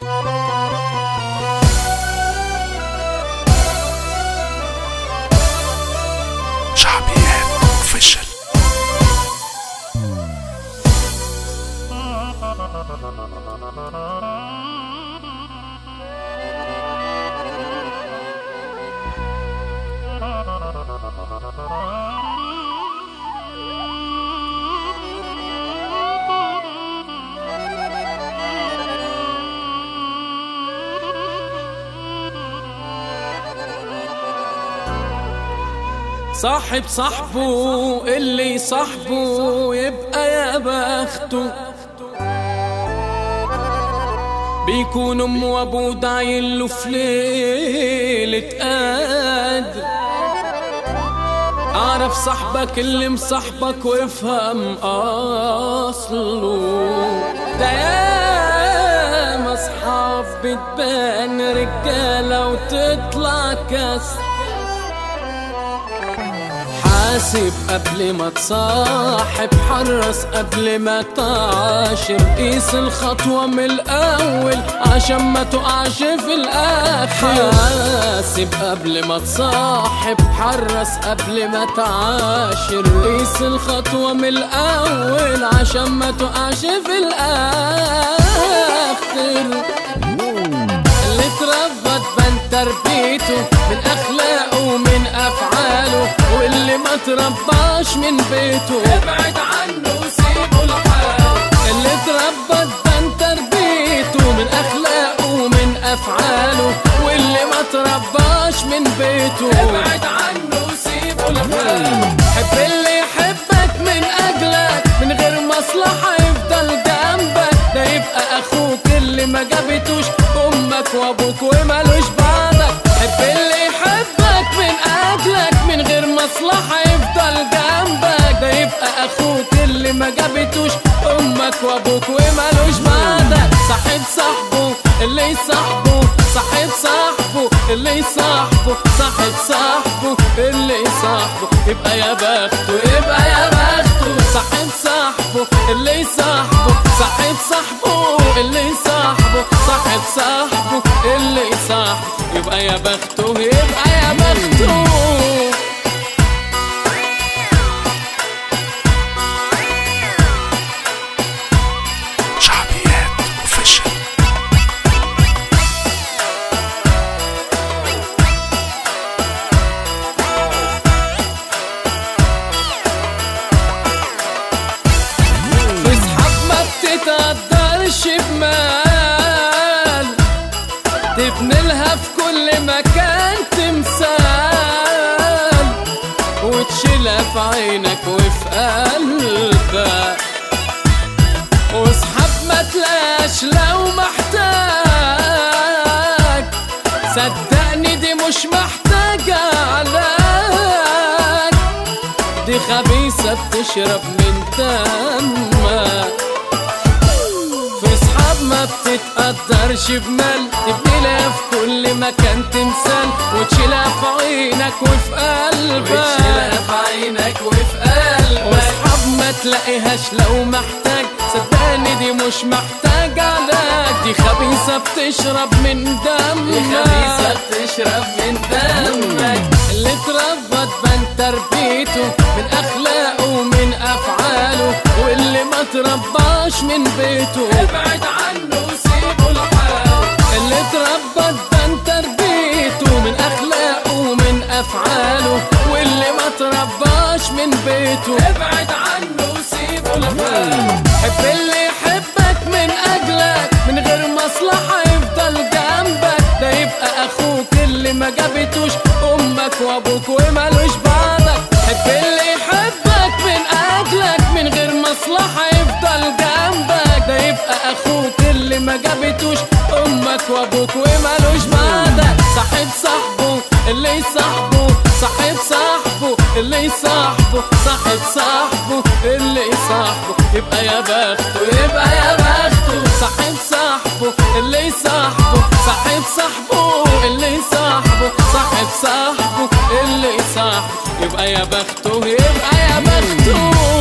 شعبيات اوفيشال صاحب صاحبه اللي صاحبه يبقى يا بخته بيكون ام وابوه داعين له في ليلة قدر اعرف صاحبك اللي مصاحبك وافهم اصله ده ياما اصحاب بتبان رجاله وتطلع كسر حاسب قبل ما تصاحب حرص قبل ما تعاشر قيس الخطوة من الأول عشان ما تقعش في الآخر حاسب قبل ما تصاحب حرص قبل ما تعاشر قيس الخطوة من الأول عشان ما تقعش في الآخر اللي اتربى تبان تربيته من اخلاقه ومن افعاله واللي ما ترباش من بيته ابعد عنه وسيبه لحاله اللي اتربى تبان تربيته من اخلاقه ومن افعاله واللي ما ترباش من بيته ابعد عنه وسيبه لحاله حب اللي يحبك من اجلك من غير مصلحه يفضل جنبك ده يبقى اخوك اللي ما جابتوش امك وابوك ومالوش بعدك حب اللي يحبك من اجلك من غير مصلحه يفضل جنبك ده يبقى اخوك اللي ما جابتوش امك وابوك ومالوش بعدك صاحب صاحبه اللي يصاحبه صاحب صاحبه اللي يصاحبه صاحب صاحبه اللي يصاحبه يبقى يا بخته يبقى يا بخته صاحب صاحبه اللي يصاحبه صاحب صاحبه اللي يصاحبه صاحب صاحبه اللي يصاحبه يبقى يا بخته يبقى يا بخته شعبيات اوفيشال في صحاب ما بتتقدرش بمال تبني لها في كل مكان تمثال وتشيلها في عينك وفي قلبك واصحاب ما تلاش لو محتاج صدقني دي مش محتاجة علاج دي خبيثة بتشرب من دمك في صحاب ما بتتقدرش بمال تبني لها في كل مكان تمثال وتشيلها في عينك وفي قلبك وتشيلها في عينك وفي قلبك واصحاب ما تلاقيهاش لو محتاج صدقني دي مش محتاجة علاج دي خبيثة بتشرب من دمك دي خبيثة بتشرب من دمك اللي اتربى تبان تربيته من اخلاقه ومن افعاله واللي ما ترباش من بيته ابعد عنه وسيبه لحاله اللي اتربى تبان تربيته من اخلاقه ومن افعاله واللي ما ترباش من بيته ابعد عنه وسيبه لحاله حب اللي يحبك من اجلك من غير مصلحه يفضل جنبك ده يبقى اخوك اللي ما جابتوش امك وابوك ومالوش بعدك حب اللي يحبك من اجلك من غير مصلحه يفضل جنبك ده يبقى اخوك اللي ما جابتوش امك وابوك ومالوش بعدك صاحب صاحبه اللي يصاحبه صاحب صاحبه اللي يصاحبه صاحب صاحبه اللي يصاحبه يبقى يا بخته يبقى يا بخته صاحب صاحبه اللي يصاحبه صاحب صاحبه اللي يصاحبه صاحب صاحبه اللي يصاحبه يبقى يا بخته يبقى يا بخته